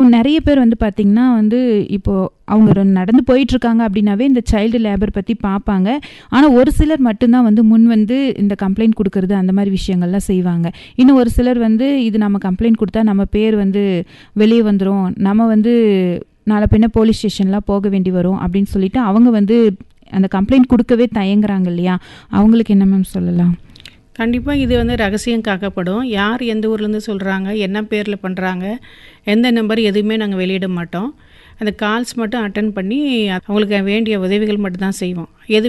நிறைய பேர் வந்து பார்த்திங்கன்னா வந்து இப்போது அவங்க ஒரு நடந்து போயிட்டுருக்காங்க அப்படின்னாவே இந்த சைல்டு லேபர் பற்றி பார்ப்பாங்க ஆனால் ஒரு சிலர் மட்டும்தான் வந்து முன் வந்து இந்த கம்ப்ளைண்ட் கொடுக்கறது அந்த மாதிரி விஷயங்கள்லாம் செய்வாங்க இன்னும் ஒரு சிலர் வந்து இது நம்ம கம்ப்ளைண்ட் கொடுத்தா நம்ம பேர் வந்து வெளியே வந்துடும் நம்ம வந்து நாளை பின்ன போலீஸ் ஸ்டேஷன்லாம் போக வேண்டி வரும் அப்படின்னு சொல்லிட்டு அவங்க வந்து அந்த கம்ப்ளைண்ட் கொடுக்கவே தயங்குறாங்க இல்லையா அவங்களுக்கு என்ன மேம் சொல்லலாம் கண்டிப்பாக இது வந்து ரகசியம் காக்கப்படும் யார் எந்த ஊர்லேருந்து சொல்கிறாங்க என்ன பேரில் பண்ணுறாங்க எந்த நம்பர் எதுவுமே நாங்கள் வெளியிட மாட்டோம் அந்த கால்ஸ் மட்டும் அட்டன் பண்ணி அவங்களுக்கு வேண்டிய உதவிகள் மட்டும் தான் செய்வோம் எது